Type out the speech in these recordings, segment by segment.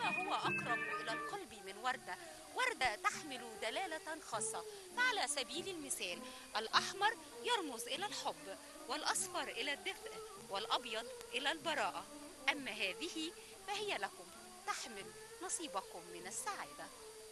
وما هو أقرب إلى القلب من وردة وردة تحمل دلالة خاصة فعلى سبيل المثال الأحمر يرمز إلى الحب والأصفر إلى الدفء والأبيض إلى البراءة أما هذه فهي لكم تحمل نصيبكم من السعادة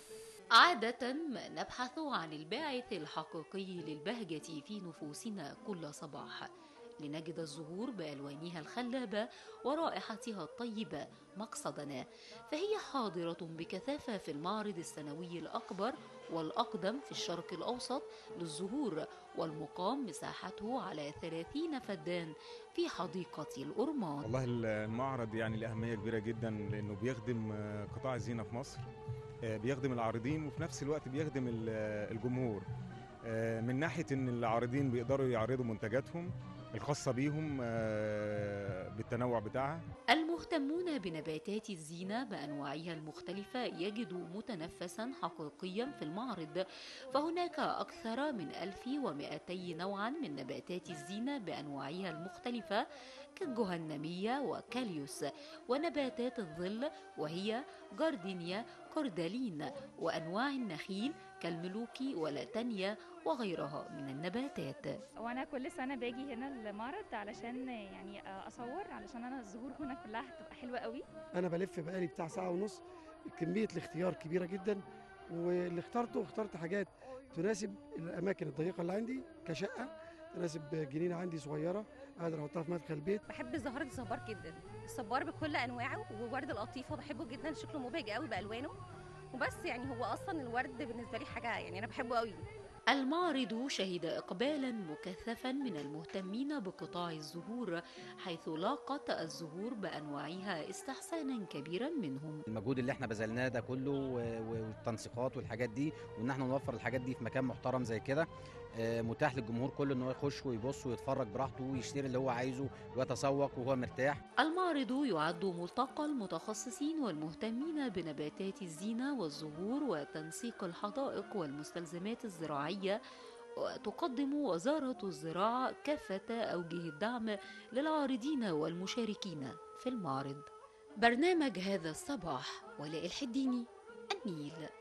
عادة ما نبحث عن الباعث الحقيقي للبهجة في نفوسنا كل صباح لنجد الزهور بألوانها الخلابة ورائحتها الطيبة مقصدنا فهي حاضرة بكثافة في المعرض السنوي الأكبر والأقدم في الشرق الأوسط للزهور والمقام مساحته على 30 فدان في حديقة الأرمان والله المعرض يعني الأهمية كبيرة جدا لأنه بيخدم قطاع الزينة في مصر بيخدم العارضين وفي نفس الوقت بيخدم الجمهور من ناحية أن العارضين بيقدروا يعرضوا منتجاتهم الخاصة بيهم بالتنوع بتاعها المهتمون بنباتات الزينة بأنواعها المختلفة يجدوا متنفسا حقيقيا في المعرض فهناك أكثر من 1200 نوعا من نباتات الزينة بأنواعها المختلفة كالجهنمية وكاليوس ونباتات الظل وهي جاردينيا كوردالين وأنواع النخيل كالملوكي ولاتانيا وغيرها من النباتات وانا كل سنه باجي هنا المعرض علشان يعني اصور علشان انا الزهور هنا كلها هتبقى حلوه قوي انا بلف بقالي بتاع ساعه ونص كميه الاختيار كبيره جدا واللي اخترته اخترت حاجات تناسب الاماكن الضيقه اللي عندي كشقه تناسب جنينه عندي صغيره اقدر احطها في مدخل البيت بحب زهره الصبار جدا الصبار بكل انواعه وورد القطيفه بحبه جدا شكله مبهج قوي بالوانه وبس يعني هو اصلا الورد بالنسبه لي حاجه يعني انا بحبه قوي المعرض شهد إقبالا مكثفا من المهتمين بقطاع الزهور حيث لاقت الزهور بأنواعها استحسانا كبيرا منهم المجهود اللي احنا بذلناه ده كله والتنسيقات والحاجات دي وان احنا نوفر الحاجات دي في مكان محترم زي كده متاح للجمهور كله ان هو يخش ويبص ويتفرج براحته ويشتري اللي هو عايزه ويتسوق وهو مرتاح المعرض يعد ملتقى المتخصصين والمهتمين بنباتات الزينة والزهور وتنسيق الحدائق والمستلزمات الزراعية وتقدم وزارة الزراعة كافة أوجه الدعم للعارضين والمشاركين في المعرض برنامج هذا الصباح ولاء الحديني النيل